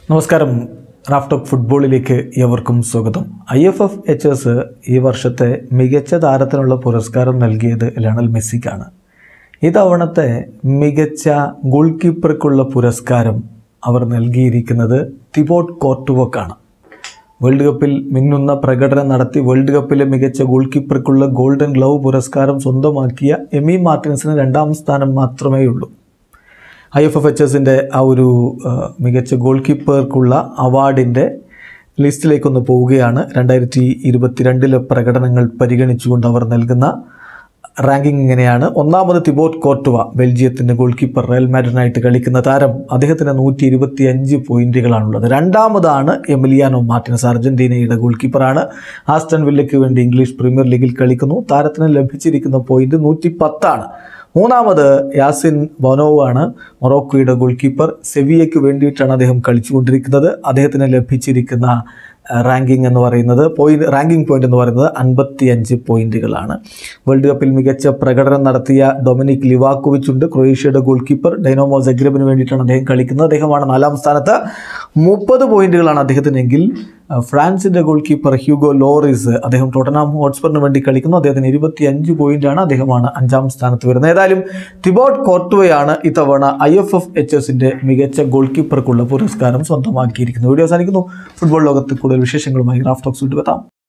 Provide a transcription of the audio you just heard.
നമസ്കാരം റാഫ്റ്റോക്ക് ഫുട്ബോളിലേക്ക് ഏവർക്കും സ്വാഗതം I F F H S ഈ വർഷത്തെ മികച്ച താരത്തിനുള്ള പുരസ്കാരം നൽകിയത് ലയണൽ മെസ്സിക്കാണ് ഇത്തവണത്തെ മികച്ച ഗോൾ കീപ്പർക്കുള്ള പുരസ്കാരം അവർ നൽകിയിരിക്കുന്നത് തിബോട്ട് കോർട്ടുവക്കാണ് വേൾഡ് കപ്പിൽ മിന്നുന്ന പ്രകടനം നടത്തി വേൾഡ് കപ്പിലെ മികച്ച ഗോൾ കീപ്പർക്കുള്ള ഗോൾഡൻ ഗ്ലൗ പുരസ്കാരം സ്വന്തമാക്കിയ എമി മാർട്ടിൻസിന് രണ്ടാം സ്ഥാനം മാത്രമേ ഉള്ളൂ ഐ എഫ് എഫ് എച്ച് എസിൻ്റെ ആ ഒരു ആ, മികച്ച ഗോൾ കീപ്പർക്കുള്ള അവാർഡിൻ്റെ ലിസ്റ്റിലേക്കൊന്ന് പോവുകയാണ് രണ്ടായിരത്തി ഇരുപത്തിരണ്ടിലെ പ്രകടനങ്ങൾ പരിഗണിച്ചുകൊണ്ട് അവർ നൽകുന്ന റാങ്കിങ് ഇങ്ങനെയാണ് ഒന്നാമത് തിബോട്ട് കോർട്ടുവ ബെൽജിയത്തിൻ്റെ ഗോൾ കീപ്പർ റയൽ മാഡ്രിനായിട്ട് കളിക്കുന്ന താരം അദ്ദേഹത്തിന് നൂറ്റി ഇരുപത്തി അഞ്ച് പോയിന്റുകളാണുള്ളത് രണ്ടാമതാണ് എമിലിയാനോ മാർട്ടിനസ് അർജന്റീനയുടെ ഗോൾ കീപ്പറാണ് ആസ്റ്റൺ വില്ലയ്ക്ക് വേണ്ടി ഇംഗ്ലീഷ് പ്രീമിയർ ലീഗിൽ കളിക്കുന്നു താരത്തിന് ലഭിച്ചിരിക്കുന്ന പോയിന്റ് നൂറ്റി പത്താണ് മൂന്നാമത് യാസിൻ ബൊനോവാണ് മൊറോക്കോയുടെ ഗോൾ കീപ്പർ സെവിയയ്ക്ക് വേണ്ടിയിട്ടാണ് അദ്ദേഹം കളിച്ചുകൊണ്ടിരിക്കുന്നത് അദ്ദേഹത്തിന് ലഭിച്ചിരിക്കുന്ന റാങ്കിങ് എന്ന് പറയുന്നത് പോയിന്റ് റാങ്കിങ് പോയിന്റ് എന്ന് പറയുന്നത് അൻപത്തി അഞ്ച് പോയിന്റുകളാണ് വേൾഡ് കപ്പിൽ മികച്ച പ്രകടനം നടത്തിയ ഡൊമിനിക് ലിവാക്കോവിച്ച് ഉണ്ട് ക്രൊയേഷ്യയുടെ ഗോൾ കീപ്പർ ഡൈനോമോ സഗ്രബിന് വേണ്ടിയിട്ടാണ് അദ്ദേഹം കളിക്കുന്നത് അദ്ദേഹമാണ് നാലാം സ്ഥാനത്ത് മുപ്പത് പോയിന്റുകളാണ് അദ്ദേഹത്തിനെങ്കിൽ അഹ് ഫ്രാൻസിന്റെ ഗോൾ കീപ്പർ ഹ്യൂഗോ ലോറിസ് അദ്ദേഹം ടോട്ടനാം ഹോട്ട്സ്പറിന് വേണ്ടി കളിക്കുന്നു അദ്ദേഹത്തിന് ഇരുപത്തി അഞ്ച് പോയിന്റാണ് അദ്ദേഹമാണ് അഞ്ചാം സ്ഥാനത്ത് വരുന്നത് ഏതായാലും തിബോട്ട് കോർട്ടുവയാണ് ഇത്തവണ ഐ എഫ് എഫ് എച്ച് എസിന്റെ മികച്ച ഗോൾ കീപ്പർക്കുള്ള പുരസ്കാരം സ്വന്തമാക്കിയിരിക്കുന്നത് വീഡിയോ അവസാനിക്കുന്നു ഫുട്ബോൾ ലോകത്ത് കൂടുതൽ വിശേഷങ്ങളുമായി റാഫ്റ്റോക്സ് വിട്ടുവെത്താം